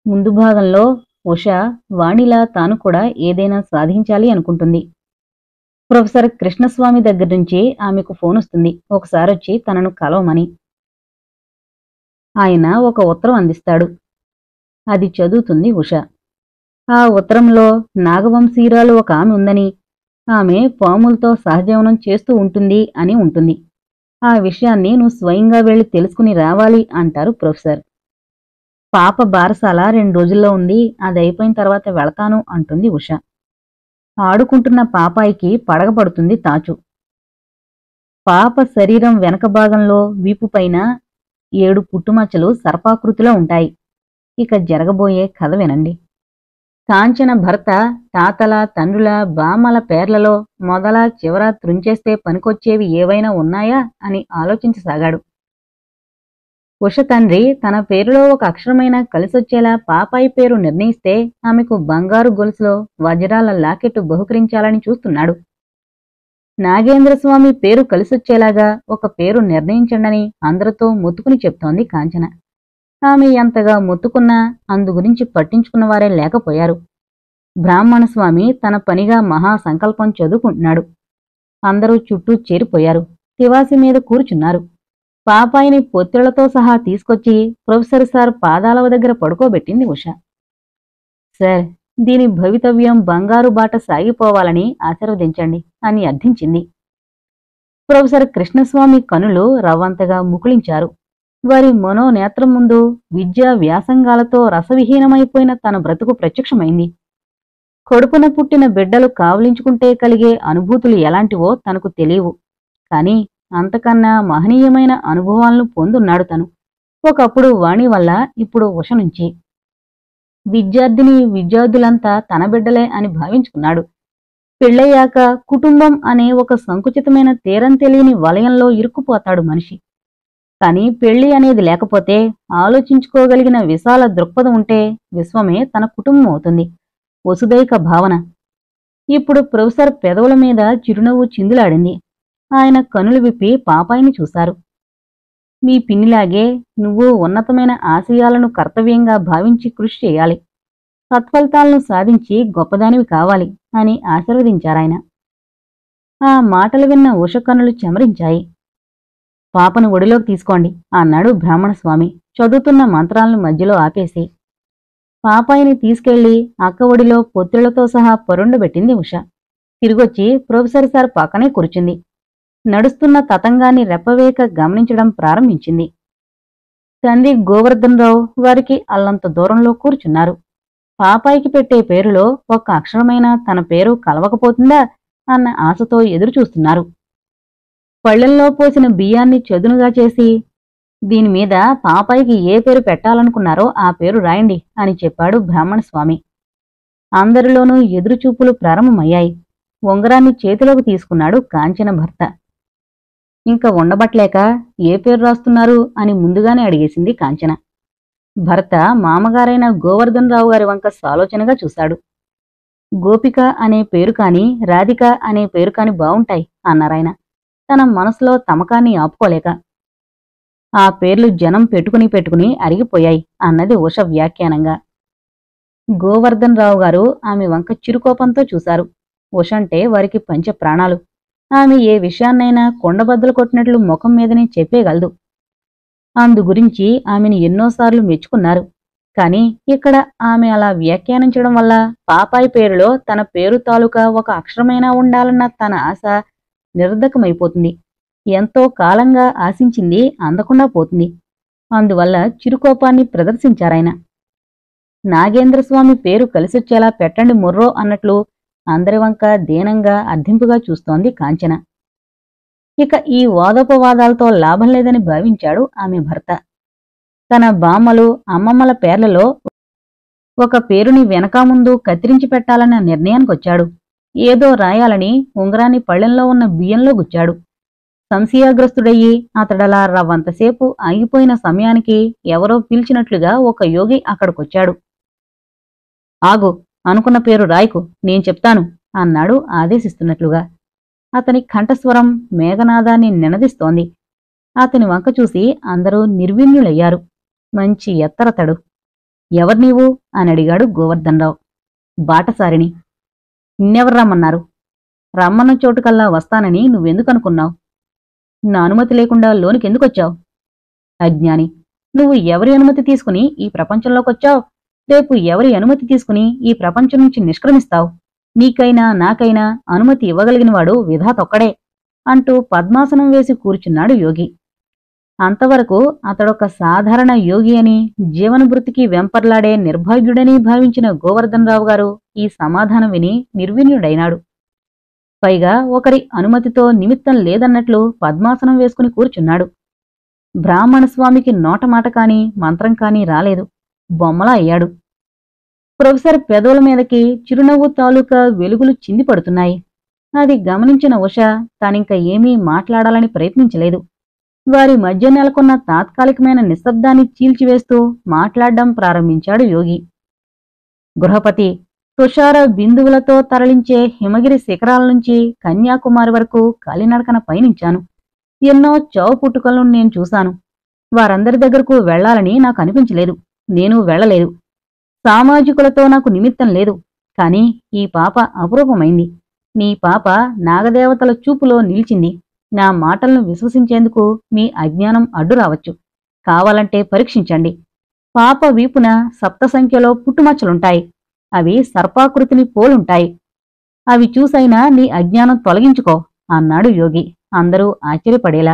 ముందు భాగంలో ఉష వాణిలా తాను కూడా ఏదైనా సాధించాలి అనుకుంటుంది ప్రొఫెసర్ కృష్ణస్వామి దగ్గర నుంచి ఆమెకు ఫోన్ వస్తుంది ఒకసారొచ్చి తనను కలవమని ఆయన ఒక ఉత్తరం అందిస్తాడు అది చదువుతుంది ఉష ఆ ఉత్తరంలో నాగవంశీరాలు ఒక ఆమె ఉందని ఆమె పాములతో సహజీవనం చేస్తూ ఉంటుంది అని ఉంటుంది ఆ విషయాన్ని నువ్వు స్వయంగా వెళ్ళి తెలుసుకుని రావాలి అంటారు ప్రొఫెసర్ పాప బారసాల రెండు రోజుల్లో ఉంది అది అయిపోయిన తర్వాత వెళతాను అంటుంది ఉష ఆడుకుంటున్న పాపాయికి పడగపడుతుంది తాచు పాప శరీరం వెనక భాగంలో వీపు పైన ఏడు పుట్టుమచ్చలు సర్పాకృతిలో ఉంటాయి ఇక జరగబోయే కథ వినండి కాంచన భర్త తాతల తండ్రుల బామల పేర్లలో మొదల చివర త్రుంచేస్తే పనికొచ్చేవి ఏవైనా ఉన్నాయా అని ఆలోచించసాగాడు ఉష తండ్రి తన పేరులో ఒక అక్షరమైన కలిసొచ్చేలా పాపాయి పేరు నిర్ణయిస్తే ఆమెకు బంగారు గొలుసులో వజ్రాల లాకెట్టు బహుకరించాలని చూస్తున్నాడు నాగేంద్రస్వామి పేరు కలిసొచ్చేలాగా ఒక పేరు నిర్ణయించండని అందరితో మొత్తుకుని చెప్తోంది కాంచన ఆమె ఎంతగా మొత్తుకున్నా అందు గురించి పట్టించుకున్నవారే లేకపోయారు బ్రాహ్మణ స్వామి తన పనిగా మహా సంకల్పం చదువుకుంటున్నాడు అందరూ చుట్టూ చేరిపోయారు తివాసి మీద కూర్చున్నారు పాపాయిని పొత్తిళ్లతో సహా తీసుకొచ్చి ప్రొఫెసర్ సార్ పాదాల దగ్గర పడుకోబెట్టింది ఉష సార్ దీని భవితవ్యం బంగారు బాట సాగిపోవాలని ఆశీర్వదించండి అని అర్థించింది ప్రొఫెసర్ కృష్ణస్వామి కనులు రవ్వంతగా ముకుళించారు వారి మనోనేత్రం ముందు విద్యా వ్యాసంగాలతో రసవిహీనమైపోయిన తన బ్రతుకు ప్రత్యక్షమైంది కొడుకున పుట్టిన బిడ్డలు కావలించుకుంటే కలిగే అనుభూతులు ఎలాంటివో తనకు తెలియవు కాని అంతకన్నా మహనీయమైన అనుభవాలను పొందున్నాడు తను ఒకప్పుడు వాణి వల్ల ఇప్పుడు ఉష నుంచి విద్యార్థిని విద్యార్థులంతా తన బిడ్డలే అని భావించుకున్నాడు పెళ్ళయ్యాక కుటుంబం అనే ఒక సంకుచితమైన తీరం తెలియని వలయంలో ఇరుక్కుపోతాడు మనిషి కాని పెళ్లి అనేది లేకపోతే ఆలోచించుకోగలిగిన విశాల దృక్పథం ఉంటే విశ్వమే తన కుటుంబం అవుతుంది వసుదైక భావన ఇప్పుడు ప్రొఫెసర్ పెదవుల మీద చిరునవ్వు చిందులాడింది ఆయన కనులు విప్పి పాపాయిని చూశారు మీ పిన్నిలాగే నువ్వు ఉన్నతమైన ఆశయాలను కర్తవ్యంగా భావించి కృషి చేయాలి సత్ఫలితాలను సాధించి గొప్పదానివి కావాలి అని ఆశీర్వదించారాయన ఆ మాటలు విన్న ఉష కన్నులు చెమరించాయి పాపను ఒడిలోకి తీసుకోండి అన్నాడు బ్రాహ్మణ స్వామి చదువుతున్న మంత్రాలను మధ్యలో ఆపేసి పాపాయిని తీసుకెళ్లి అక్క ఒడిలో పొత్తిళ్లతో సహా పరుండబెట్టింది ఉష తిరిగొచ్చి ప్రొఫెసర్ సార్ పక్కనే కూర్చుంది నడుస్తున్న తతంగాన్ని రెప్పవేక గమనించడం ప్రారంభించింది తండ్రి గోవర్ధనరావు వారికి అల్లంత దూరంలో కూర్చున్నారు పాపాయికి పెట్టే పేరులో ఒక్క అక్షరమైన తన పేరు కలవకపోతుందా అన్న ఆశతో ఎదురుచూస్తున్నారు పళ్ళెంలో పోసిన బియ్యాన్ని చదునుగా చేసి దీని మీద పాపాయికి ఏ పేరు పెట్టాలనుకున్నారో ఆ పేరు రాయండి అని చెప్పాడు బ్రాహ్మణ స్వామి అందరిలోనూ ఎదురుచూపులు ప్రారంభమయ్యాయి ఉంగరాన్ని చేతిలోకి తీసుకున్నాడు కాంచన భర్త ఇంకా ఉండబట్లేక ఏ పేరు రాస్తున్నారు అని ముందుగానే అడిగేసింది కాంచన భర్త మామగారైన గోవర్ధన్ రావు గారి వంక సాలోచనగా చూశాడు గోపిక అనే పేరు కాని రాధిక అనే పేరు కాని బావుంటాయి అన్నారాయన తన మనసులో తమకాన్ని ఆపుకోలేక ఆ పేర్లు జనం పెట్టుకుని పెట్టుకుని అరిగిపోయాయి అన్నది ఉష వ్యాఖ్యానంగా గోవర్ధన్ రావు గారు ఆమె వంక చిరుకోపంతో చూశారు ఉషంటే వారికి పంచ ప్రాణాలు ఆమె ఏ విషయాన్నైనా కొండబద్దలు కొట్టినట్లు ముఖం మీదనే చెప్పేయగలదు అందు గురించి ఆమెను ఎన్నోసార్లు మెచ్చుకున్నారు కాని ఇక్కడ ఆమె అలా వ్యాఖ్యానించడం వల్ల పాపాయి పేరులో తన పేరు తాలూకా ఒక అక్షరమైనా ఉండాలన్న తన ఆశ నిరర్ధకమైపోతుంది ఎంతో కాలంగా ఆశించింది అందకుండా పోతుంది అందువల్ల చిరుకోపాన్ని ప్రదర్శించారాయన నాగేంద్రస్వామి పేరు కలిసొచ్చేలా పెట్టండి ముర్రో అన్నట్లు అందరి వంక దీనంగా అర్థింపుగా చూస్తోంది కాంచన ఇక ఈ వాదోపవాదాలతో లాభం లేదని భావించాడు ఆమె భర్త తన బామ్మలు అమ్మమ్మల పేర్లలో ఒక పేరుని వెనక ముందు కత్తిరించి పెట్టాలన్న నిర్ణయానికొచ్చాడు ఏదో రాయాలని ఉంగరాన్ని పళ్ళెంలో ఉన్న బియ్యంలో గుచ్చాడు సంశయాగ్రస్తుడయ్యి అతడలా రవ్వంతసేపు ఆగిపోయిన సమయానికి ఎవరో పిలిచినట్లుగా ఒక యోగి అక్కడికొచ్చాడు ఆగు అనుకున్న పేరు రాయకు నేను చెప్తాను అన్నాడు ఆదేశిస్తున్నట్లుగా అతని కంఠస్వరం మేఘనాదాన్ని నినదిస్తోంది అతని వంక చూసి అందరూ నిర్విణ్యులయ్యారు మంచి ఎత్తరతడు ఎవరు నీవు అని అడిగాడు గోవర్ధనరావు బాటసారిని నిన్నెవరు రమ్మన్నారు రమ్మన్న చోటుకల్లా వస్తానని నువ్వెందుకు అనుకున్నావు నా అనుమతి లేకుండా లోనికి ఎందుకొచ్చావు అజ్ఞాని నువ్వు ఎవరి అనుమతి తీసుకుని ఈ ప్రపంచంలోకొచ్చావు రేపు ఎవరి అనుమతి తీసుకుని ఈ ప్రపంచం నుంచి నిష్క్రమిస్తావు నీకైనా నాకైనా అనుమతి ఇవ్వగలిగినవాడు విధాతొక్కడే అంటూ పద్మాసనం వేసి కూర్చున్నాడు యోగి అంతవరకు అతడొక సాధారణ యోగి అని జీవనభృతికి వెంపర్లాడే నిర్భాగ్యుడని భావించిన గోవర్ధనరావు గారు ఈ సమాధానం విని నిర్విణ్యుడైనాడు పైగా ఒకరి అనుమతితో నిమిత్తం లేదన్నట్లు పద్మాసనం వేసుకుని కూర్చున్నాడు బ్రాహ్మణ స్వామికి నోటమాట కాని మంత్రం కాని రాలేదు బొమ్మలా అయ్యాడు ప్రొఫెసర్ పెదవుల మీదకి చిరునవ్వు తాలూకా వెలుగులు చింది పడుతున్నాయి అది గమనించిన ఉష తానింక ఏమీ మాట్లాడాలని ప్రయత్నించలేదు వారి మధ్య నెలకొన్న తాత్కాలికమైన నిశ్శబ్దాన్ని చీల్చివేస్తూ మాట్లాడడం ప్రారంభించాడు యోగి గృహపతి తుషార బిందువులతో తరలించే హిమగిరి శిఖరాల నుంచి కన్యాకుమారి వరకు కాలినడకన పయనించాను ఎన్నో చావు పుట్టుకలను నేను చూశాను వారందరి దగ్గరకు వెళ్లాలని నాకు అనిపించలేదు నేను వెళ్ళలేదు సామాజికులతో నాకు నిమిత్తం లేదు కాని ఈ పాప అపురూపమైంది నీ పాప నాగదేవతల చూపులో నిలిచింది నా మాటలను విశ్వసించేందుకు మీ అజ్ఞానం అడ్డు రావచ్చు కావాలంటే పరీక్షించండి పాప వీపున సప్త సంఖ్యలో పుట్టుమచ్చలుంటాయి అవి సర్పాకృతిని పోలుంటాయి అవి చూసైనా నీ అజ్ఞానం తొలగించుకో అన్నాడు యోగి అందరూ ఆశ్చర్యపడేలా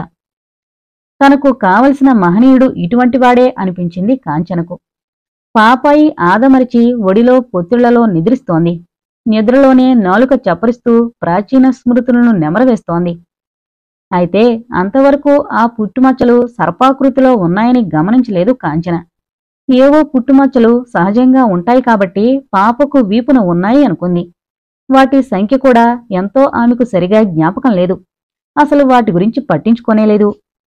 తనకు కావలసిన మహనీయుడు ఇటువంటివాడే అనిపించింది కాంచనకు పాపాయి ఆదమరిచి ఒడిలో పొత్తిళ్లలో నిద్రిస్తోంది నిద్రలోనే నాలుక చప్పరిస్తూ ప్రాచీన స్మృతులను నెమరవేస్తోంది అయితే అంతవరకు ఆ పుట్టుమచ్చలు సర్పాకృతిలో ఉన్నాయని గమనించలేదు కాంచన ఏవో పుట్టుమచ్చలు సహజంగా ఉంటాయి కాబట్టి పాపకు వీపున ఉన్నాయి అనుకుంది వాటి సంఖ్య కూడా ఎంతో ఆమెకు సరిగా జ్ఞాపకం లేదు అసలు వాటి గురించి పట్టించుకోనేలేదు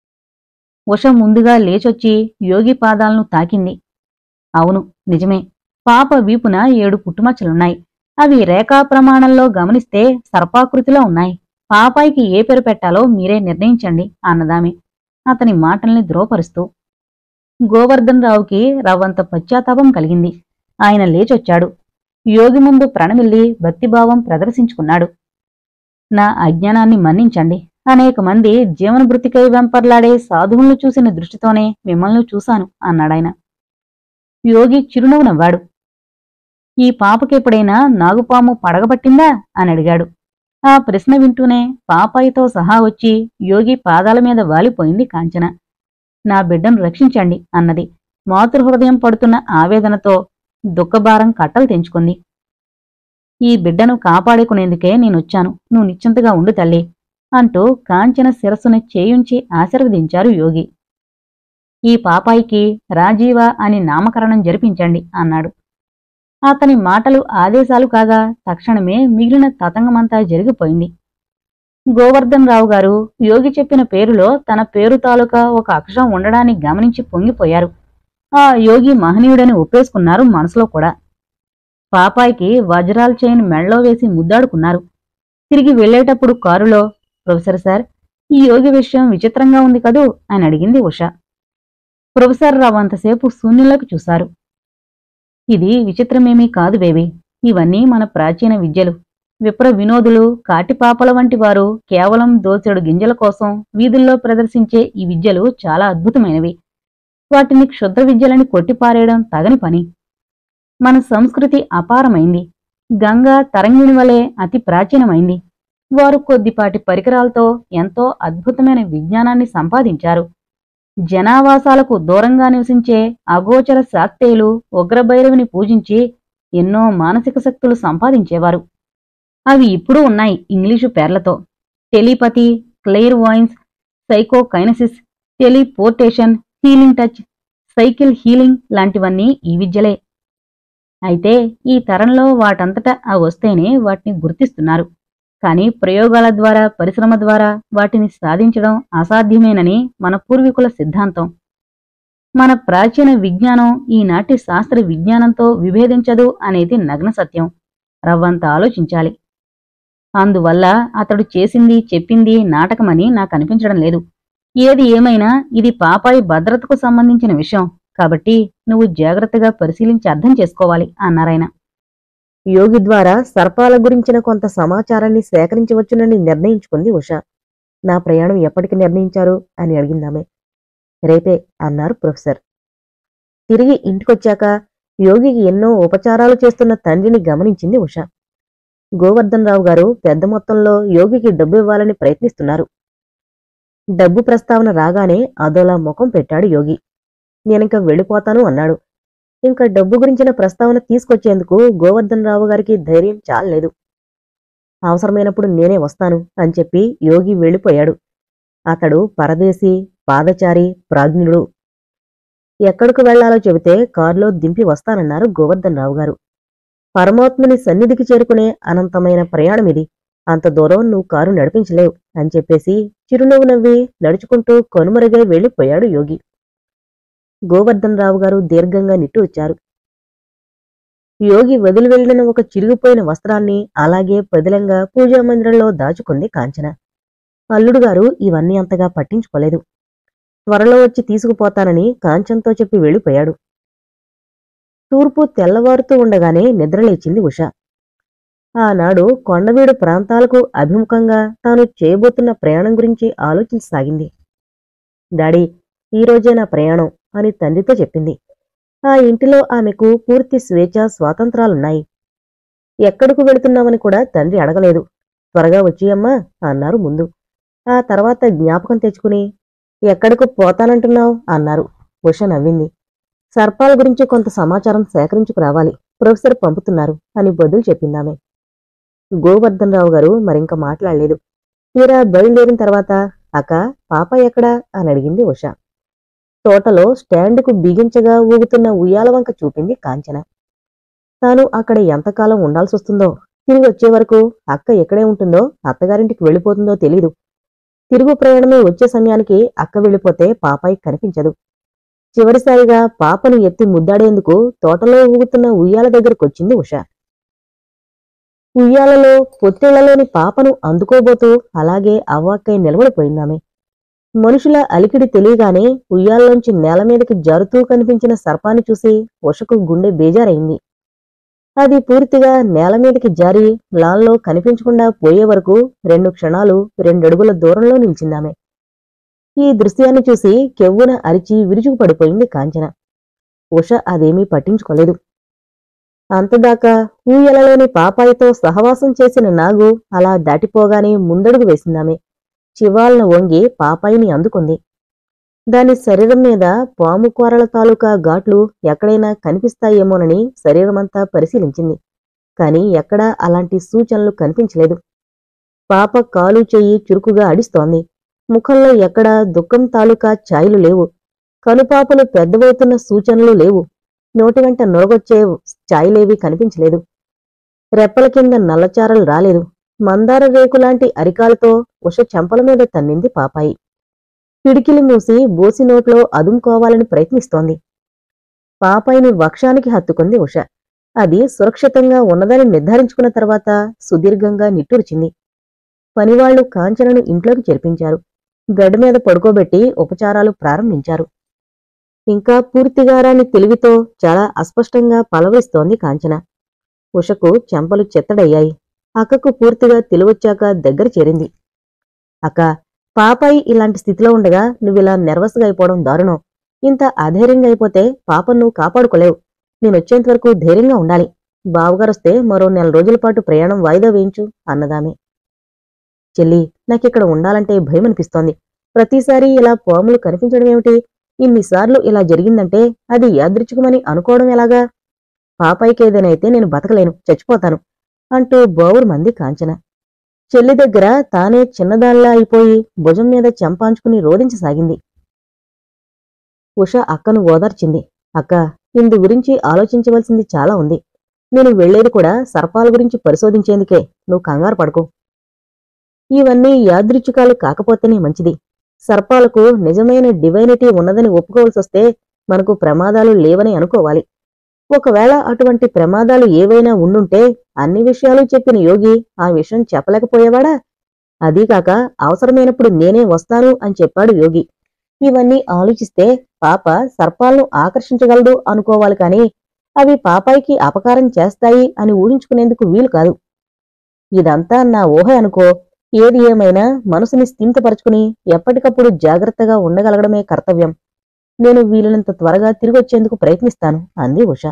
ఉష ముందుగా లేచొచ్చి యోగి పాదాలను తాకింది అవును నిజమే పాప వీపున ఏడు పుట్టుమచ్చలున్నాయి అవి రేఖా ప్రమాణంలో గమనిస్తే సర్పాకృతిలో ఉన్నాయి పాపాయికి ఏ పేరు పెట్టాలో మీరే నిర్ణయించండి అన్నదామె అతని మాటల్ని ద్రోపరుస్తూ గోవర్ధన్ రావుకి రవ్వంత పశ్చాత్తాపం కలిగింది ఆయన లేచొచ్చాడు యోగి ముందు ప్రణమిల్లి భక్తిభావం ప్రదర్శించుకున్నాడు నా అజ్ఞానాన్ని మన్నించండి అనేక మంది జీవనభృతికై వెంపర్లాడే సాధువులను చూసిన దృష్టితోనే మిమ్మల్ని చూశాను అన్నాడాయన యోగి చిరునవ్వు నవ్వాడు ఈ పాపకెప్పుడైనా నాగుపాము పడగబట్టిందా అని అడిగాడు ఆ ప్రశ్న వింటూనే పాపాయితో సహా వచ్చి యోగి పాదాల మీద వాలిపోయింది కాంచన నా బిడ్డను రక్షించండి అన్నది మాతృహృదయం పడుతున్న ఆవేదనతో దుఃఖభారం కట్టలు తెంచుకుంది ఈ బిడ్డను కాపాడుకునేందుకే నేనొచ్చాను నువ్వు నిశ్చింతగా ఉండు తల్లి అంటూ కాంచన శిరస్సును చేయుంచి ఆశీర్వదించారు యోగి ఈ పాపాయికి రాజీవ అని నామకరణం జరిపించండి అన్నాడు అతని మాటలు ఆదేశాలు కాగా తక్షణమే మిగిలిన తతంగమంతా జరిగిపోయింది గోవర్ధన్ రావు గారు యోగి చెప్పిన పేరులో తన పేరు తాలూకా ఒక అక్షరం ఉండడాన్ని గమనించి పొంగిపోయారు ఆ యోగి మహనీయుడని ఒప్పేసుకున్నారు మనసులో కూడా పాపాయికి వజ్రాల చైన్ మెళ్ళో వేసి ముద్దాడుకున్నారు తిరిగి వెళ్ళేటప్పుడు కారులో ప్రొఫెసర్ సార్ ఈ యోగి విషయం విచిత్రంగా ఉంది కదూ అని అడిగింది ఉష ప్రొఫెసర్ రావు అంతసేపు శూన్యంలోకి చూశారు ఇది విచిత్రమేమీ కాదు బేబీ ఇవన్నీ మన ప్రాచీన విద్యలు విప్ర వినోదులు కాటిపాపల వంటి వారు కేవలం దోచెడు గింజల కోసం వీధుల్లో ప్రదర్శించే ఈ విద్యలు చాలా అద్భుతమైనవి వాటిని క్షుద్ర విద్యలని కొట్టిపారేయడం తగని పని మన సంస్కృతి అపారమైంది గంగా తరంగిణి వలె అతి ప్రాచీనమైంది వారు కొద్దిపాటి పరికరాలతో ఎంతో అద్భుతమైన విజ్ఞానాన్ని సంపాదించారు జనావాసాలకు దూరంగా నివసించే అగోచర శాక్తేయులు ఉగ్రభైరవిని పూజించి ఎన్నో మానసిక శక్తులు సంపాదించేవారు అవి ఇప్పుడు ఉన్నాయి ఇంగ్లీషు పేర్లతో telepathy clairvoyance psychokinesis teleportation healing touch సైకిల్ హీలింగ్ లాంటివన్నీ ఈ విద్యలే అయితే ఈ తరంలో వాటంతటా అవి వస్తేనే వాటిని గుర్తిస్తున్నారు కానీ ప్రయోగాల ద్వారా పరిశ్రమ ద్వారా వాటిని సాధించడం అసాధ్యమేనని మన పూర్వీకుల సిద్ధాంతం మన ప్రాచీన విజ్ఞానం ఈనాటి శాస్త్ర విజ్ఞానంతో విభేదించదు అనేది నగ్న సత్యం రవ్వంత ఆలోచించాలి అందువల్ల అతడు చేసింది చెప్పింది నాటకమని నాకు అనిపించడం లేదు ఏది ఏమైనా ఇది పాపాయి భద్రతకు సంబంధించిన విషయం కాబట్టి నువ్వు జాగ్రత్తగా పరిశీలించి అర్థం చేసుకోవాలి అన్నారాయన యోగి ద్వారా సర్పాల గురించిన కొంత సమాచారాన్ని సేకరించవచ్చునని నిర్ణయించుకుంది ఉష నా ప్రయాణం ఎప్పటికి నిర్ణయించారు అని అడిగిందామె రేపే అన్నారు ప్రొఫెసర్ తిరిగి ఇంటికొచ్చాక యోగికి ఎన్నో ఉపచారాలు చేస్తున్న తండ్రిని గమనించింది ఉష గోవర్ధన్ రావు గారు పెద్ద మొత్తంలో యోగికి డబ్బు ఇవ్వాలని ప్రయత్నిస్తున్నారు డబ్బు ప్రస్తావన రాగానే అదోలా ముఖం పెట్టాడు యోగి నేనింక వెళ్ళిపోతాను అన్నాడు ఇంకా డబ్బు గురించిన ప్రస్తావన తీసుకొచ్చేందుకు గోవర్ధన్ రావు గారికి ధైర్యం చాలలేదు అవసరమైనప్పుడు నేనే వస్తాను అని చెప్పి యోగి వెళ్ళిపోయాడు అతడు పరదేశి పాదచారి ప్రాజ్ఞుడు ఎక్కడికి వెళ్లాలో చెబితే కారులో దింపి వస్తానన్నారు గోవర్ధన్ రావు గారు పరమాత్ముని సన్నిధికి చేరుకునే అనంతమైన ప్రయాణం ఇది అంత దూరం నువ్వు కారు నడిపించలేవు అని చెప్పేసి చిరునవ్వు నవ్వి నడుచుకుంటూ కొనుమరుగై వెళ్ళిపోయాడు యోగి గోవర్ధన్ రావు గారు దీర్ఘంగా నిట్టూర్చారు యోగి వదిలి వెళ్లిన ఒక చిరిగిపోయిన వస్త్రాన్ని అలాగే పదిలంగా పూజా మందిరంలో దాచుకుంది కాంచన అల్లుడు గారు ఇవన్నీ అంతగా పట్టించుకోలేదు త్వరలో వచ్చి తీసుకుపోతానని కాంచంతో చెప్పి వెళ్ళిపోయాడు తూర్పు తెల్లవారుతూ ఉండగానే నిద్రలేచింది ఉష ఆనాడు కొండవీడు ప్రాంతాలకు అభిముఖంగా తాను చేయబోతున్న ప్రయాణం గురించి ఆలోచించసాగింది డాడీ ఈ రోజే నా ప్రయాణం అని తండ్రితో చెప్పింది ఆ ఇంటిలో ఆమెకు పూర్తి స్వేచ్ఛ స్వాతంత్రాలున్నాయి ఎక్కడకు వెళుతున్నామని కూడా తండ్రి అడగలేదు త్వరగా వచ్చేయమ్మా అన్నారు ముందు ఆ తర్వాత జ్ఞాపకం తెచ్చుకుని ఎక్కడకు పోతానంటున్నావు అన్నారు ఉష నవ్వింది సర్పాల గురించి కొంత సమాచారం సేకరించుకురావాలి ప్రొఫెసర్ పంపుతున్నారు అని బదులు చెప్పిందామె గోవర్ధన్ రావు గారు మరింక మాట్లాడలేదు తీరా బయలుదేరిన తర్వాత అక్క పాప ఎక్కడా అని అడిగింది ఉష తోటలో స్టాండ్కు బిగించగా ఊగుతున్న ఉయ్యాల వంక చూపింది కాంచన తాను అక్కడ ఎంతకాలం ఉండాల్సి వస్తుందో తిరిగి వచ్చే వరకు అక్క ఎక్కడే ఉంటుందో అత్తగారింటికి వెళ్ళిపోతుందో తెలీదు తిరుగు ప్రయాణమే వచ్చే సమయానికి అక్క వెళ్ళిపోతే పాపాయి కనిపించదు చివరిసారిగా పాపను ఎత్తి ముద్దాడేందుకు తోటలో ఊగుతున్న ఉయ్యాల దగ్గరకొచ్చింది ఉష ఉయ్యాలలో పొత్తిళ్లలోని పాపను అందుకోబోతూ అలాగే అవ్వాక్కై నిలబడిపోయిందామె మనుషుల అలికిడి తెలియగానే ఉయ్యాల్లోంచి నేల మీదకి జారుతూ కనిపించిన సర్పాన్ని చూసి ఉషకు గుండె బేజారైంది అది పూర్తిగా నేల మీదకి జారి లాల్లో కనిపించకుండా పోయే వరకు రెండు క్షణాలు రెండడుగుల దూరంలో నిలిచిందామె ఈ దృశ్యాన్ని చూసి కెవ్వున అరిచి విరుచుకు పడిపోయింది కాంచన ఉష అదేమీ పట్టించుకోలేదు అంతదాకా ఊయలలోని పాపాయితో సహవాసం చేసిన నాగు అలా దాటిపోగానే ముందడుగు వేసిందామె చివాల్న వంగి పాపాయిని అందుకుంది దాని శరీరం మీద పాము కూరల తాలూకా ఘాట్లు ఎక్కడైనా కనిపిస్తాయేమోనని శరీరమంతా పరిశీలించింది కాని ఎక్కడా అలాంటి సూచనలు కనిపించలేదు పాప కాలు చెయ్యి చురుకుగా అడిస్తోంది ముఖంలో ఎక్కడా దుఃఖం తాలూకా ఛాయలు లేవు కనుపాపలు పెద్దవవుతున్న సూచనలు లేవు నోటి వెంట నొరగొచ్చే ఛాయలేవీ కనిపించలేదు రెప్పల కింద నల్లచారలు రాలేదు మందార రేకులాంటి అరికాలతో ఉష చెంపల మీద తన్నింది పాపాయి పిడికిలి మూసి బోసి నోట్లో అదుముకోవాలని ప్రయత్నిస్తోంది పాపాయిని వక్షానికి హత్తుకుంది ఉష అది సురక్షితంగా ఉన్నదని నిర్ధారించుకున్న తర్వాత సుదీర్ఘంగా నిట్టూర్చింది పనివాళ్లు కాంచనను ఇంట్లోకి చేర్పించారు బెడ్ మీద పడుకోబెట్టి ఉపచారాలు ప్రారంభించారు ఇంకా పూర్తిగా రాని తెలివితో చాలా అస్పష్టంగా పలవరిస్తోంది కాంచన ఉషకు చెంపలు చెత్తడయ్యాయి అక్కకు పూర్తిగా తెలివొచ్చాక దగ్గర చేరింది అక్క పాపాయి ఇలాంటి స్థితిలో ఉండగా నువ్విలా నెర్వస్గా అయిపోవడం దారుణం ఇంత అధైర్యంగా అయిపోతే పాపను నువ్వు కాపాడుకోలేవు నేనొచ్చేంత వరకు ధైర్యంగా ఉండాలి బావగారొస్తే మరో నెల రోజుల పాటు ప్రయాణం వాయిదా వేయించు అన్నదామె చెల్లి నాకిక్కడ ఉండాలంటే భయం అనిపిస్తోంది ప్రతిసారి ఇలా పాములు కనిపించడం ఏమిటి ఇన్నిసార్లు ఇలా జరిగిందంటే అది యాదృచ్ఛికమని అనుకోవడం ఎలాగా పాపాయికేదైనైతే నేను బతకలేను చచ్చిపోతాను అంటూ బోవురు మంది కాంచన చెల్లి దగ్గర తానే చిన్నదానిలా అయిపోయి భుజం మీద చెంపాంచుకుని రోధించసాగింది ఉష అక్కను ఓదార్చింది అక్క ఇందు గురించి ఆలోచించవలసింది చాలా ఉంది నేను వెళ్లేది కూడా సర్పాల గురించి పరిశోధించేందుకే నువ్వు కంగారు పడకు ఇవన్నీ యాదృచ్ఛికాలు కాకపోతేనే మంచిది సర్పాలకు నిజమైన డివైనిటీ ఉన్నదని ఒప్పుకోవాల్సొస్తే మనకు ప్రమాదాలు లేవని అనుకోవాలి ఒకవేళ అటువంటి ప్రమాదాలు ఏవైనా ఉండుంటే అన్ని విషయాలు చెప్పిన యోగి ఆ విషయం చెప్పలేకపోయేవాడా అదీకాక అవసరమైనప్పుడు నేనే వస్తాను అని చెప్పాడు యోగి ఇవన్నీ ఆలోచిస్తే పాప సర్పాలను ఆకర్షించగలదు అనుకోవాలి కాని అవి పాపాయికి అపకారం చేస్తాయి అని ఊహించుకునేందుకు వీలు కాదు ఇదంతా నా ఊహ అనుకో ఏది ఏమైనా మనసుని స్థిమితపరచుకుని ఎప్పటికప్పుడు జాగ్రత్తగా ఉండగలగడమే కర్తవ్యం నేను వీలైనంత త్వరగా తిరిగొచ్చేందుకు ప్రయత్నిస్తాను అంది ఉష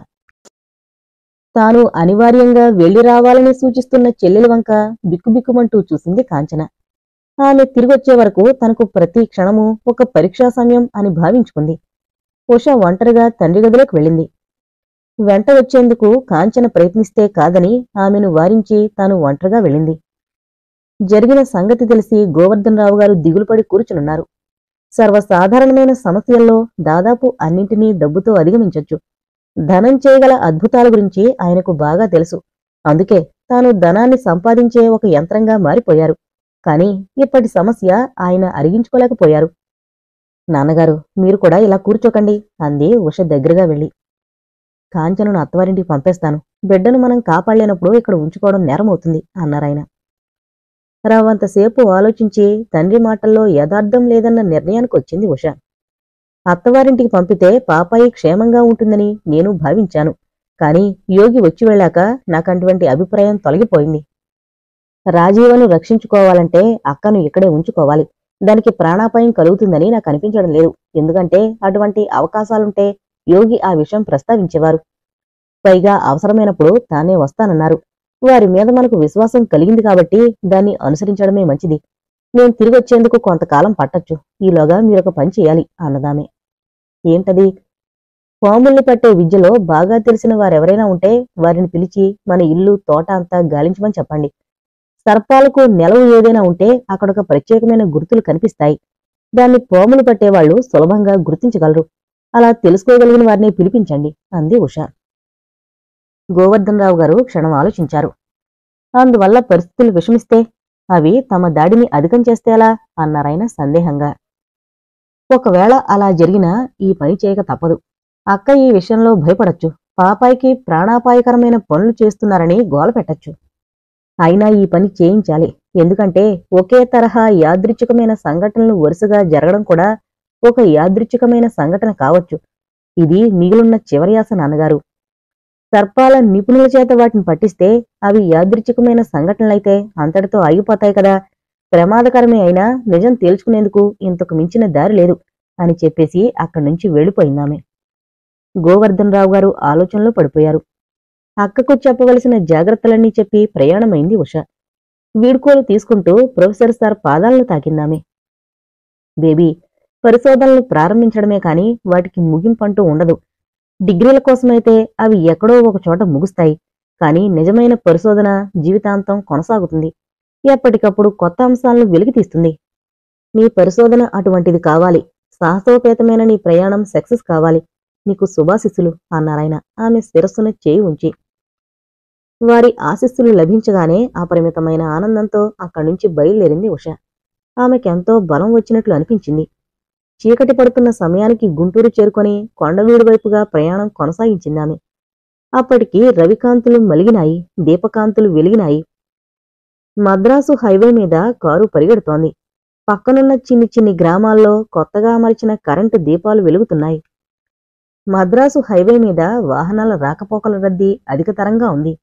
తాను అనివార్యంగా వెళ్లి రావాలని సూచిస్తున్న చెల్లెల వంక బిక్కుబిక్కుమంటూ చూసింది కాంచన ఆమె తిరిగొచ్చే వరకు తనకు ప్రతి క్షణము ఒక పరీక్షా సమయం అని భావించుకుంది ఉష ఒంటరిగా తండ్రి గదిలోకి వెళ్ళింది వెంట వచ్చేందుకు కాంచన ప్రయత్నిస్తే కాదని ఆమెను వారించి తాను ఒంటరిగా వెళ్ళింది జరిగిన సంగతి తెలిసి గోవర్ధనరావు గారు దిగులుపడి కూర్చునున్నారు సర్వసాధారణమైన సమస్యల్లో దాదాపు అన్నింటినీ డబ్బుతో అధిగమించొచ్చు ధనం చేయగల అద్భుతాల గురించి ఆయనకు బాగా తెలుసు అందుకే తాను ధనాన్ని సంపాదించే ఒక యంత్రంగా మారిపోయారు కాని ఇప్పటి సమస్య ఆయన అరిగించుకోలేకపోయారు నాన్నగారు మీరు కూడా ఇలా కూర్చోకండి అంది ఉష దగ్గరగా వెళ్ళి కాంచనను అత్తవారింటికి పంపేస్తాను బిడ్డను మనం కాపాడలేనప్పుడు ఇక్కడ ఉంచుకోవడం నేరమవుతుంది అన్నారాయన రావంతసేపు ఆలోచించి తండ్రి మాటల్లో యథార్థం లేదన్న నిర్ణయానికి వచ్చింది ఉష అత్తవారింటికి పంపితే పాపాయి క్షేమంగా ఉంటుందని నేను భావించాను కాని యోగి వచ్చి వెళ్ళాక నాకంటువంటి అభిప్రాయం తొలగిపోయింది రాజీవను రక్షించుకోవాలంటే అక్కను ఇక్కడే ఉంచుకోవాలి దానికి ప్రాణాపాయం కలుగుతుందని నాకు అనిపించడం లేదు ఎందుకంటే అటువంటి అవకాశాలుంటే యోగి ఆ విషయం ప్రస్తావించేవారు పైగా అవసరమైనప్పుడు తానే వస్తానన్నారు వారి మీద మనకు విశ్వాసం కలిగింది కాబట్టి దాన్ని అనుసరించడమే మంచిది నేను తిరిగి వచ్చేందుకు కొంతకాలం పట్టొచ్చు ఈలోగా మీరొక పని చేయాలి అన్నదామే ఏంటది పాముల్ని పట్టే విద్యలో బాగా తెలిసిన వారెవరైనా ఉంటే వారిని పిలిచి మన ఇల్లు తోట అంతా గాలించమని చెప్పండి సర్పాలకు నెలవు ఏదైనా ఉంటే అక్కడొక ప్రత్యేకమైన గుర్తులు కనిపిస్తాయి దాన్ని పాములు పట్టేవాళ్లు సులభంగా గుర్తించగలరు అలా తెలుసుకోగలిగిన వారిని పిలిపించండి అంది ఉష గోవర్ధనరావు గారు క్షణం ఆలోచించారు అందువల్ల పరిస్థితులు విషమిస్తే అవి తమ దాడిని అధికం చేస్తేలా అన్నారాయన సందేహంగా ఒకవేళ అలా జరిగినా ఈ పని చేయక తప్పదు అక్క ఈ విషయంలో భయపడొచ్చు పాపాయికి ప్రాణాపాయకరమైన పనులు చేస్తున్నారని గోల పెట్టచ్చు అయినా ఈ పని చేయించాలి ఎందుకంటే ఒకే తరహా యాదృచ్ఛికమైన సంఘటనలు వరుసగా జరగడం కూడా ఒక యాదృచ్ఛికమైన సంఘటన కావచ్చు ఇది మిగిలిన చివరి ఆశ నాన్నగారు సర్పాల నిపుణుల చేత వాటిని పట్టిస్తే అవి యాదృచ్ఛికమైన సంఘటనలైతే అంతటితో ఆగిపోతాయి కదా ప్రమాదకరమే అయినా నిజం తేల్చుకునేందుకు ఇంతకు మించిన దారి లేదు అని చెప్పేసి అక్కడి నుంచి వెళ్ళిపోయిందామె గోవర్ధనరావు గారు ఆలోచనలో పడిపోయారు అక్కకు చెప్పవలసిన జాగ్రత్తలన్నీ చెప్పి ప్రయాణమైంది ఉష వీడ్కోలు తీసుకుంటూ ప్రొఫెసర్ సార్ పాదాలను తాకిందామె బేబీ పరిశోధనలు ప్రారంభించడమే కాని వాటికి ముగింపంటూ ఉండదు డిగ్రీల కోసమైతే అవి ఎక్కడో ఒక చోట ముగుస్తాయి కానీ నిజమైన పరిశోధన జీవితాంతం కొనసాగుతుంది ఎప్పటికప్పుడు కొత్త అంశాలను వెలికి తీస్తుంది నీ పరిశోధన అటువంటిది కావాలి సాహసోపేతమైన నీ ప్రయాణం సక్సెస్ కావాలి నీకు శుభాశిస్సులు అన్నారాయన ఆమె శిరస్సున చేయి ఉంచి వారి ఆశీస్సులు లభించగానే అపరిమితమైన ఆనందంతో అక్కడి నుంచి బయలుదేరింది ఉష ఆమెకెంతో బలం వచ్చినట్లు అనిపించింది చీకటి పడుతున్న సమయానికి గుంటూరు చేరుకొని కొండవీడు వైపుగా ప్రయాణం కొనసాగించింది ఆమె అప్పటికి రవికాంతులు మలిగినాయి దీపకాంతులు వెలిగినాయి మద్రాసు హైవే మీద కారు పరిగెడుతోంది పక్కనున్న చిన్ని చిన్ని గ్రామాల్లో కొత్తగా అమర్చిన కరెంటు దీపాలు వెలుగుతున్నాయి మద్రాసు హైవే మీద వాహనాల రాకపోకల రద్దీ అధికతరంగా ఉంది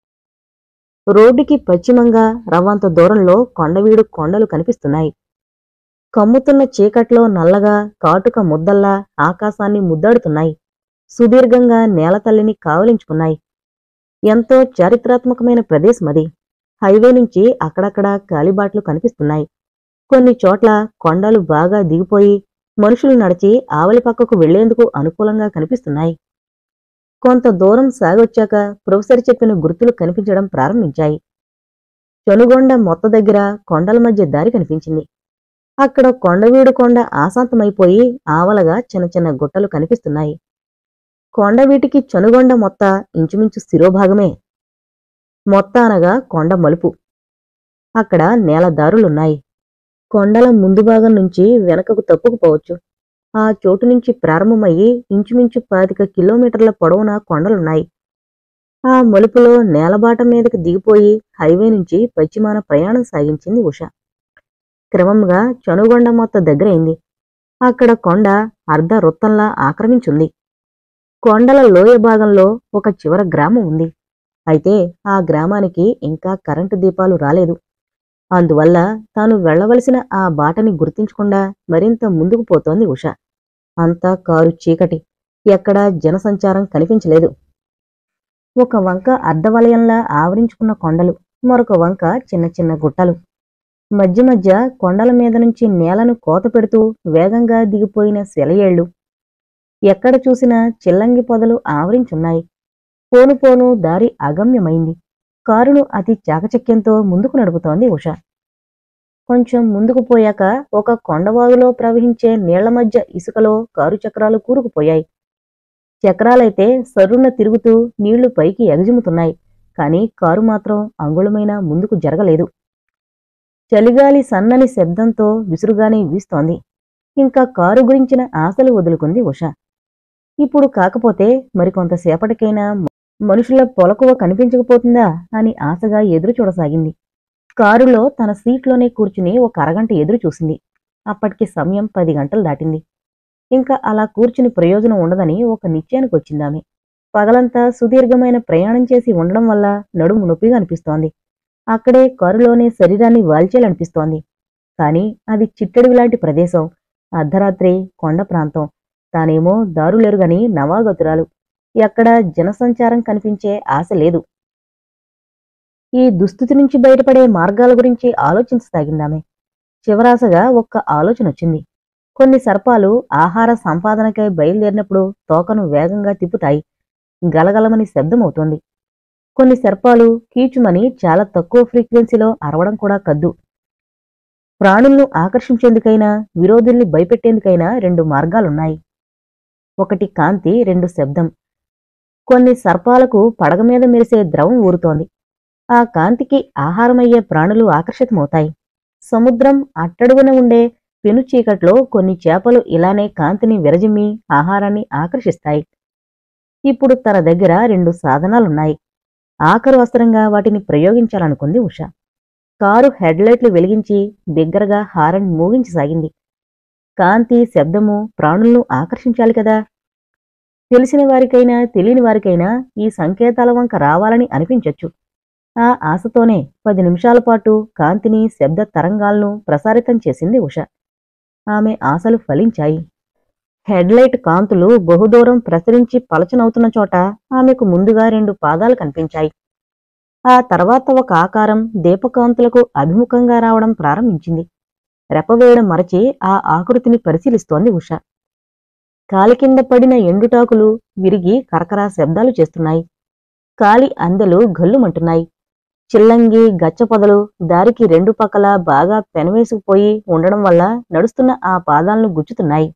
రోడ్డుకి పశ్చిమంగా రవ్వంత దూరంలో కొండవీడు కొండలు కనిపిస్తున్నాయి కమ్ముతున్న చీకట్లో నల్లగా కాటుక ముద్దల్లా ఆకాశాన్ని ముద్దాడుతున్నాయి సుదీర్ఘంగా నేలతల్లిని కావలించుకున్నాయి ఎంతో చారిత్రాత్మకమైన ప్రదేశం అది హైవే నుంచి అక్కడక్కడ కాలిబాట్లు కనిపిస్తున్నాయి కొన్ని చోట్ల కొండలు బాగా దిగిపోయి మనుషులు నడిచి ఆవలి పక్కకు వెళ్లేందుకు అనుకూలంగా కనిపిస్తున్నాయి కొంత దూరం సాగొచ్చాక ప్రొఫెసర్ చెప్పిన గుర్తులు కనిపించడం ప్రారంభించాయి చనుగొండ మొత్త దగ్గర కొండల మధ్య దారి కనిపించింది అక్కడ కొండవీడు కొండ ఆశాంతమైపోయి ఆవలగా చిన్న చిన్న గుట్టలు కనిపిస్తున్నాయి కొండవీటికి చనుగొండ మొత్త ఇంచుమించు శిరోభాగమే మొత్త అనగా కొండ మలుపు అక్కడ నేల దారులున్నాయి కొండల ముందు భాగం నుంచి వెనకకు తప్పుకుపోవచ్చు ఆ చోటు నుంచి ప్రారంభమయ్యి ఇంచుమించు పాతిక కిలోమీటర్ల పొడవున కొండలున్నాయి ఆ మలుపులో నేలబాట మీదకి దిగిపోయి హైవే నుంచి పశ్చిమాన ప్రయాణం సాగించింది ఉష క్రమంగా చనుగొండ మొత్త దగ్గరైంది అక్కడ కొండ అర్ధ వృత్తంలా ఆక్రమించుంది కొండల లోయ భాగంలో ఒక చివర గ్రామం ఉంది అయితే ఆ గ్రామానికి ఇంకా కరెంటు దీపాలు రాలేదు అందువల్ల తాను వెళ్ళవలసిన ఆ బాటని గుర్తించకుండా మరింత ముందుకు పోతోంది ఉష అంతా కారు చీకటి ఎక్కడా జనసంచారం కనిపించలేదు ఒక వంక అర్ధవలయంలా ఆవరించుకున్న కొండలు మరొక వంక చిన్న చిన్న గుట్టలు మధ్య మధ్య కొండల మీద నుంచి నేలను కోత పెడుతూ వేగంగా దిగిపోయిన సెలయేళ్లు ఎక్కడ చూసినా చిల్లంగి పొదలు ఆవరించున్నాయి పోను పోను దారి అగమ్యమైంది కారును అతి చాకచక్యంతో ముందుకు నడుపుతోంది ఉష కొంచెం ముందుకు పోయాక ఒక కొండవాగులో ప్రవహించే నీళ్ల మధ్య ఇసుకలో కారు చక్రాలు కూరుకుపోయాయి చక్రాలైతే సర్రున తిరుగుతూ నీళ్లు పైకి ఎగజిమ్ముతున్నాయి కాని కారు మాత్రం అంగుళమైన ముందుకు జరగలేదు చలిగాలి సన్నని శబ్దంతో విసురుగానే వీస్తోంది ఇంకా కారు గురించిన ఆశలు వదులుకుంది ఉష ఇప్పుడు కాకపోతే మరికొంతసేపటికైనా మనుషుల పొలకువ కనిపించకపోతుందా అని ఆశగా ఎదురు చూడసాగింది కారులో తన సీట్లోనే కూర్చుని ఒక అరగంట ఎదురు చూసింది అప్పటికి సమయం పది గంటలు దాటింది ఇంకా అలా కూర్చుని ప్రయోజనం ఉండదని ఒక నిశ్చయానికి వచ్చిందామె పగలంతా సుదీర్ఘమైన ప్రయాణం చేసి ఉండడం వల్ల నడుము నొప్పిగా అనిపిస్తోంది అక్కడే కారులోనే శరీరాన్ని వాల్చేయాలనిపిస్తోంది కాని అది చిట్టడివి లాంటి ప్రదేశం అర్ధరాత్రి కొండ ప్రాంతం తానేమో దారులేరుగని నవాగతురాలు ఎక్కడా జనసంచారం కనిపించే ఆశ లేదు ఈ దుస్థితి నుంచి బయటపడే మార్గాల గురించి ఆలోచించసాగిందామె చివరాశగా ఒక్క ఆలోచన వచ్చింది కొన్ని సర్పాలు ఆహార సంపాదనకై బయలుదేరినప్పుడు తోకను వేగంగా తిప్పుతాయి గలగలమని శబ్దమవుతోంది కొన్ని సర్పాలు కీచుమని చాలా తక్కువ ఫ్రీక్వెన్సీలో అరవడం కూడా కద్దు ప్రాణులను ఆకర్షించేందుకైనా విరోధుల్ని భయపెట్టేందుకైనా రెండు మార్గాలున్నాయి ఒకటి కాంతి రెండు శబ్దం కొన్ని సర్పాలకు పడగ మీద మెరిసే ద్రవం ఊరుతోంది ఆ కాంతికి ఆహారమయ్యే ప్రాణులు ఆకర్షితమవుతాయి సముద్రం అట్టడుగున ఉండే పెను చీకట్లో కొన్ని చేపలు ఇలానే కాంతిని విరజిమ్మి ఆహారాన్ని ఆకర్షిస్తాయి ఇప్పుడు తన దగ్గర రెండు సాధనాలున్నాయి ఆఖరు వస్త్రంగా వాటిని ప్రయోగించాలనుకుంది ఉష కారు హెడ్లైట్లు వెలిగించి బిగ్గరగా హారన్ మూగించసాగింది కాంతి శబ్దము ప్రాణులను ఆకర్షించాలి కదా తెలిసిన వారికైనా తెలియని వారికైనా ఈ సంకేతాల వంక రావాలని అనిపించొచ్చు ఆ ఆశతోనే పది నిమిషాల పాటు కాంతిని శబ్ద తరంగాలను ప్రసారితం చేసింది ఉష ఆమె ఆశలు ఫలించాయి హెడ్లైట్ కాంతులు బహుదూరం ప్రసరించి పలచనవుతున్న చోట ఆమెకు ముందుగా రెండు పాదాలు కనిపించాయి ఆ తర్వాత ఒక ఆకారం దీపకాంతులకు అభిముఖంగా రావడం ప్రారంభించింది రెపవేయడం మరచి ఆ ఆకృతిని పరిశీలిస్తోంది ఉష కాలి కింద పడిన ఎండుటాకులు విరిగి కరకరా శబ్దాలు చేస్తున్నాయి కాలి అందెలు గల్లుమంటున్నాయి చిల్లంగి గచ్చ పొదలు దారికి రెండు పక్కల బాగా పెనవేసుకుపోయి ఉండడం వల్ల నడుస్తున్న ఆ పాదాలను గుచ్చుతున్నాయి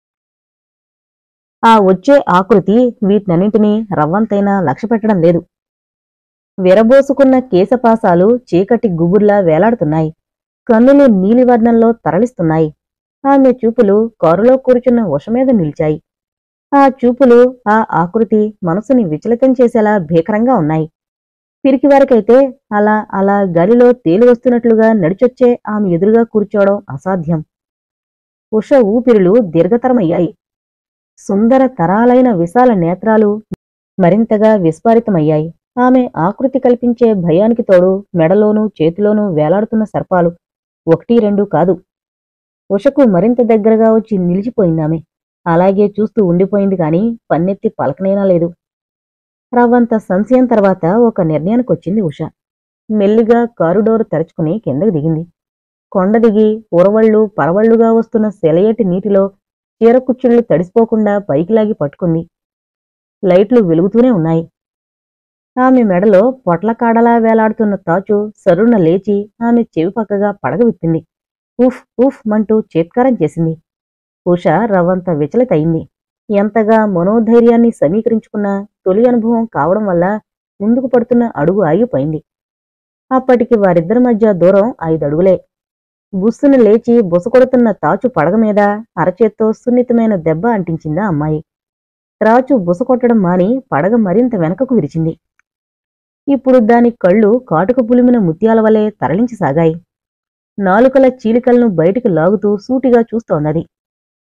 ఆ వచ్చే ఆకృతి వీటినన్నింటినీ రవ్వంతైనా లక్ష్య పెట్టడం లేదు విరబోసుకున్న కేశపాసాలు చీకటి గుబుర్లా వేలాడుతున్నాయి కన్నులు నీలివర్ణంలో తరలిస్తున్నాయి ఆమె చూపులు కారులో కూర్చున్న ఉష మీద నిలిచాయి ఆ చూపులు ఆ ఆకృతి మనసుని విచలితం చేసేలా భీకరంగా ఉన్నాయి పిరికివారికైతే అలా అలా గాలిలో తేలి వస్తున్నట్లుగా నడిచొచ్చే ఆమె ఎదురుగా కూర్చోవడం అసాధ్యం ఉష ఊపిరులు దీర్ఘతరమయ్యాయి సుందర తరాలైన విశాల నేత్రాలు మరింతగా విస్ఫారితమయ్యాయి ఆమె ఆకృతి కల్పించే భయానికి తోడు మెడలోనూ చేతిలోనూ వేలాడుతున్న సర్పాలు ఒకటి రెండు కాదు ఉషకు మరింత దగ్గరగా వచ్చి నిలిచిపోయిందామె అలాగే చూస్తూ ఉండిపోయింది కాని పన్నెత్తి పలకనైనా లేదు రవ్వంత సంశయం తర్వాత ఒక నిర్ణయానికి వచ్చింది ఉష మెల్లిగా కారుడోరు తెరుచుకుని కిందకి దిగింది కొండ దిగి ఉరవళ్ళు పరవళ్ళుగా వస్తున్న సెలయేటి నీటిలో చీరకుచ్చుళ్ళు తడిసిపోకుండా పైకి లాగి పట్టుకుంది లైట్లు వెలుగుతూనే ఉన్నాయి ఆమె మెడలో పొట్లకాడలా వేలాడుతున్న తాచు సరున లేచి ఆమె చెవి పక్కగా పడగ విప్పింది ఉఫ్ ఉఫ్ మంటూ చేత్కారం చేసింది ఉష రవ్వంత విచలితయింది ఎంతగా మనోధైర్యాన్ని సమీకరించుకున్నా తొలి అనుభవం కావడం వల్ల ముందుకు పడుతున్న అడుగు ఆగిపోయింది అప్పటికి వారిద్దరి మధ్య దూరం ఐదడుగులే బుస్సును లేచి బుసకొడుతున్న తాచు పడగ మీద అరచేత్తో సున్నితమైన దెబ్బ అంటించిందా అమ్మాయి త్రాచు బుసకొట్టడం మాని పడగ మరింత వెనకకు విరిచింది ఇప్పుడు దాని కళ్ళు కాటుక పులిమిన ముత్యాల వలె తరలించసాగాయి నాలుకల చీలికలను బయటికి లాగుతూ సూటిగా చూస్తోందది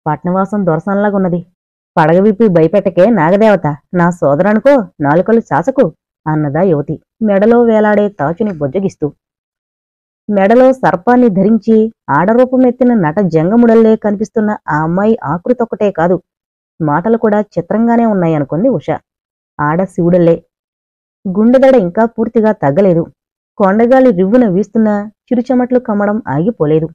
పట్నవాసం దొరసంలాగున్నది పడగ విప్పి భయపెట్టకే నాగదేవత నా సోదరనుకో నాలుకలు చాచకు అన్నదా యువతి మెడలో వేలాడే తాచుని బొజ్జగిస్తూ మెడలో సర్పాన్ని ధరించి ఆడరూపమెత్తిన నట జంగముడల్లే కనిపిస్తున్న ఆ అమ్మాయి ఆకృతి ఒక్కటే కాదు మాటలు కూడా చిత్రంగానే ఉన్నాయనుకుంది ఉష ఆడ శివుడల్లే గుండెదడ ఇంకా పూర్తిగా తగ్గలేదు కొండగాలి రివ్వున వీస్తున్న చిరుచెమట్లు కమ్మడం ఆగిపోలేదు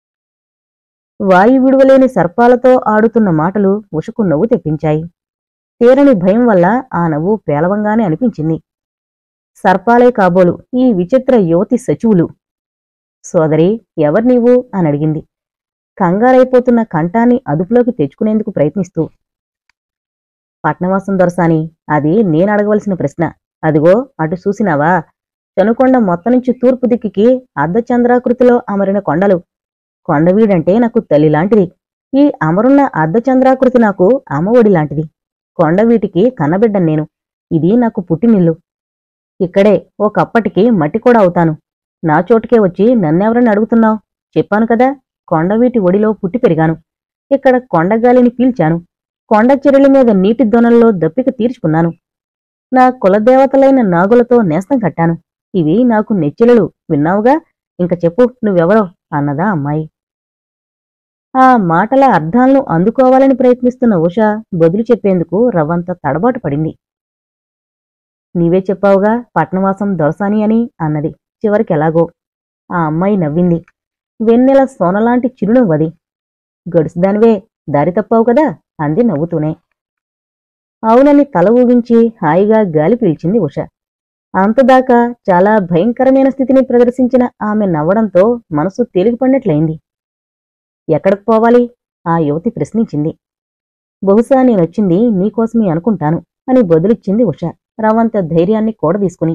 వాయు విడువలేని సర్పాలతో ఆడుతున్న మాటలు ఉషకు నవ్వు తెప్పించాయి తీరని భయం వల్ల ఆ నవ్వు పేలవంగానే అనిపించింది సర్పాలే కాబోలు ఈ విచిత్ర యువతి సచివులు సోదరి ఎవరు నీవు అని అడిగింది కంగారైపోతున్న కంఠాన్ని అదుపులోకి తెచ్చుకునేందుకు ప్రయత్నిస్తూ పట్నవాసం దొరసాని అది నేను అడగవలసిన ప్రశ్న అదిగో అటు చూసినావా చనుకొండ మొత్తం నుంచి తూర్పు దిక్కుకి అర్ధచంద్రాకృతిలో అమరిన కొండలు కొండవీడంటే నాకు తల్లి లాంటిది ఈ అమరున్న అర్ధచంద్రాకృతి నాకు అమ్మఒడి లాంటిది కొండవీటికి కన్నబిడ్డను నేను ఇది నాకు పుట్టినిల్లు ఇక్కడే ఒకప్పటికి మట్టి కూడా అవుతాను నా చోటుకే వచ్చి నన్నెవరని అడుగుతున్నావు చెప్పాను కదా కొండవీటి ఒడిలో పుట్టి పెరిగాను ఇక్కడ కొండగాలిని పీల్చాను కొండ చెరుల మీద నీటి దొనల్లో దప్పిక తీర్చుకున్నాను నా కులదేవతలైన నాగులతో నేస్తం కట్టాను ఇవి నాకు నెచ్చెలలు విన్నావుగా ఇంక చెప్పు నువ్వెవరో అన్నదా అమ్మాయి ఆ మాటల అర్థాలను అందుకోవాలని ప్రయత్నిస్తున్న ఉష బదులు చెప్పేందుకు రవ్వంత తడబాటు పడింది నీవే చెప్పావుగా పట్నవాసం దొరసాని అని అన్నది చివరికి ఎలాగో ఆ అమ్మాయి నవ్వింది వెన్నెల సోనలాంటి చిరునవ్వది గడుసుదానివే దారి తప్పావు కదా అంది నవ్వుతూనే అవునని తల ఊగించి హాయిగా గాలి పీల్చింది ఉష అంతదాకా చాలా భయంకరమైన స్థితిని ప్రదర్శించిన ఆమె నవ్వడంతో మనసు తేలికపడినట్లయింది ఎక్కడికి పోవాలి ఆ యువతి ప్రశ్నించింది బహుశా నేనొచ్చింది నీకోసమే అనుకుంటాను అని బదులిచ్చింది ఉష రవంత ధైర్యాన్ని కూడదీసుకుని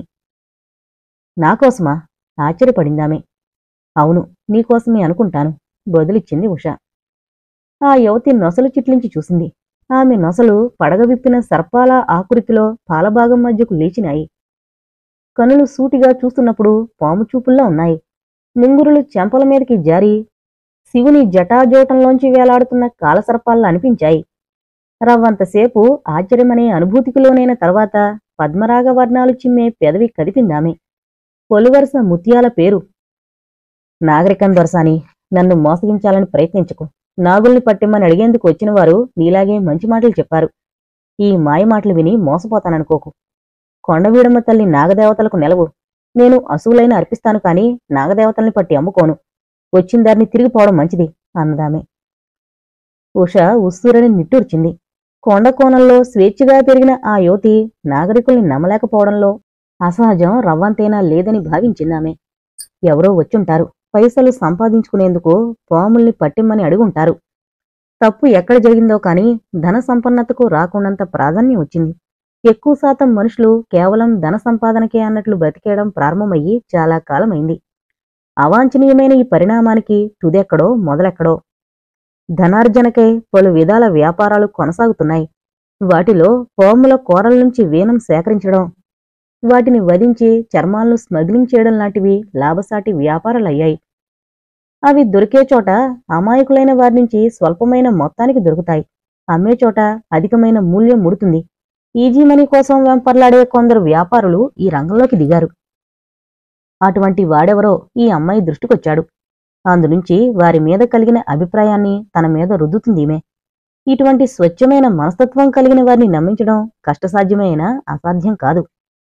నాకోసమా ఆశ్చర్యపడిందామె అవును నీకోసమే అనుకుంటాను బదులిచ్చింది ఉష ఆ యువతి నొసలు చిట్లించి చూసింది ఆమె నొసలు పడగ విప్పిన సర్పాల ఆకృతిలో పాలభాగం మధ్యకు లేచినాయి కనులు సూటిగా చూస్తున్నప్పుడు పాము చూపుల్లా ఉన్నాయి ముంగురులు చెంపల మీదకి జారి శివుని జటాజోటంలోంచి వేలాడుతున్న కాలసర్పాల్లా అనిపించాయి రవ్వంతసేపు ఆశ్చర్యమనే అనుభూతికి లోనైన తర్వాత పద్మరాగ వర్ణాలు చిమ్మే పెదవి కదిపిందామె పొలివరుస ముత్యాల పేరు నాగరికం దొరసాని నన్ను మోసగించాలని ప్రయత్నించకు నాగుల్ని పట్టిమ్మని అడిగేందుకు వచ్చిన వారు నీలాగే మంచి మాటలు చెప్పారు ఈ మాయ మాటలు విని మోసపోతాననుకోకు కొండవీడమ్మ తల్లి నాగదేవతలకు నెలవు నేను అసువులైన అర్పిస్తాను కాని నాగదేవతల్ని పట్టి అమ్ముకోను వచ్చిన దారిని తిరిగిపోవడం మంచిది అన్నదామె ఉష ఉస్సూరని నిట్టూర్చింది కొండ కోణంలో స్వేచ్ఛగా పెరిగిన ఆ యువతి నాగరికుల్ని నమ్మలేకపోవడంలో అసహజం రవ్వంతైనా లేదని భావించిందామె ఎవరో వచ్చుంటారు పైసలు సంపాదించుకునేందుకు పాముల్ని పట్టిమ్మని అడుగుంటారు తప్పు ఎక్కడ జరిగిందో కాని ధన సంపన్నతకు రాకుండంత ప్రాధాన్యం వచ్చింది ఎక్కువ శాతం మనుషులు కేవలం ధన సంపాదనకే అన్నట్లు బతికేయడం ప్రారంభమయ్యి చాలా కాలమైంది అవాంఛనీయమైన ఈ పరిణామానికి తుదెక్కడో మొదలెక్కడో ధనార్జనకై పలు విధాల వ్యాపారాలు కొనసాగుతున్నాయి వాటిలో పాముల కోరల నుంచి వీణం సేకరించడం వాటిని వధించి చర్మాలను స్మగ్లింగ్ చేయడం లాంటివి లాభసాటి వ్యాపారాలయ్యాయి అవి దొరికే చోట అమాయకులైన వారి నుంచి స్వల్పమైన మొత్తానికి దొరుకుతాయి అమ్మే చోట అధికమైన మూల్యం ముడుతుంది ఈజీ మనీ కోసం వెంపర్లాడే కొందరు వ్యాపారులు ఈ రంగంలోకి దిగారు అటువంటి వాడెవరో ఈ అమ్మాయి దృష్టికొచ్చాడు అందునుంచి వారి మీద కలిగిన అభిప్రాయాన్ని తన మీద రుద్దుతుందీమె ఇటువంటి స్వచ్ఛమైన మనస్తత్వం కలిగిన వారిని నమ్మించడం కష్టసాధ్యమైన అసాధ్యం కాదు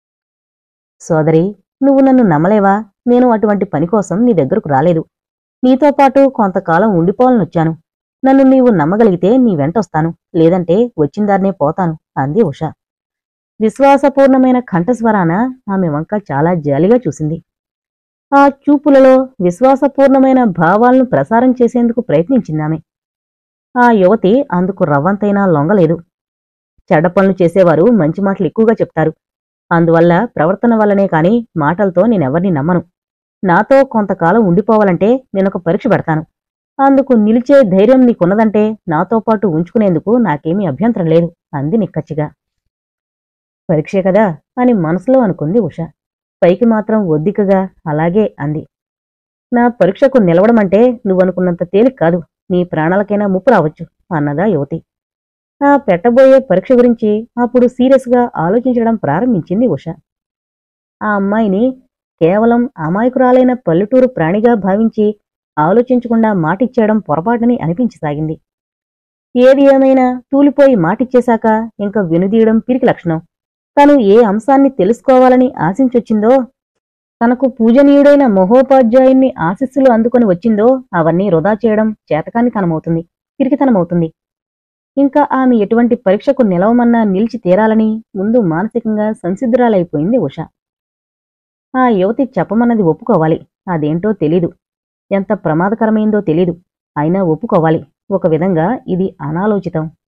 సోదరి నువ్వు నన్ను నమ్మలేవా నేను అటువంటి పని కోసం నీ దగ్గరకు రాలేదు నీతో పాటు కొంతకాలం ఉండిపోవాలనొచ్చాను నన్ను నీవు నమ్మగలిగితే నీ వెంటొస్తాను లేదంటే వచ్చిందారినే పోతాను అంది ఉష విశ్వాసపూర్ణమైన కంఠస్వరాన ఆమె వంక చాలా జాలిగా చూసింది ఆ చూపులలో విశ్వాసపూర్ణమైన భావాలను ప్రసారం చేసేందుకు ప్రయత్నించిందామె ఆ యువతి అందుకు రవ్వంతైనా లొంగలేదు చెడ్డ పనులు చేసేవారు మంచి మాటలు ఎక్కువగా చెప్తారు అందువల్ల ప్రవర్తన వల్లనే కాని మాటలతో నేనెవర్ని నమ్మను నాతో కొంతకాలం ఉండిపోవాలంటే నేనొక పరీక్ష పెడతాను అందుకు నిలిచే ధైర్యం నీకున్నదంటే నాతో పాటు ఉంచుకునేందుకు నాకేమీ అభ్యంతరం లేదు అంది నిక్కచ్చిగా పరీక్షే కదా అని మనసులో అనుకుంది ఉష పైకి మాత్రం ఒద్దికగా అలాగే అంది నా పరీక్షకు నిలవడమంటే నువ్వనుకున్నంత తేలిక కాదు నీ ప్రాణాలకైనా ముప్పు రావచ్చు అన్నదా యువతి ఆ పెట్టబోయే పరీక్ష గురించి అప్పుడు సీరియస్గా ఆలోచించడం ప్రారంభించింది ఉష ఆ అమ్మాయిని కేవలం అమాయకురాలైన పల్లెటూరు ప్రాణిగా భావించి ఆలోచించకుండా మాటిచ్చేయడం పొరపాటని అనిపించసాగింది ఏది ఏమైనా తూలిపోయి మాటిచ్చేశాక ఇంక వినుదీయడం పిరికి లక్షణం తను ఏ అంశాన్ని తెలుసుకోవాలని ఆశించొచ్చిందో తనకు పూజనీయుడైన మహోపాధ్యాయుణ్ణి ఆశీస్సులు అందుకొని వచ్చిందో అవన్నీ వృధా చేయడం చేతకానితనమవుతుంది పిరికితనమవుతుంది ఇంకా ఆమె ఎటువంటి పరీక్షకు నిలవమన్నా నిలిచి తీరాలని ముందు మానసికంగా సంసిద్ధురాలైపోయింది ఉష ఆ యువతి చెప్పమన్నది ఒప్పుకోవాలి అదేంటో తెలీదు ఎంత ప్రమాదకరమైందో తెలీదు అయినా ఒప్పుకోవాలి ఒక విధంగా ఇది అనాలోచితం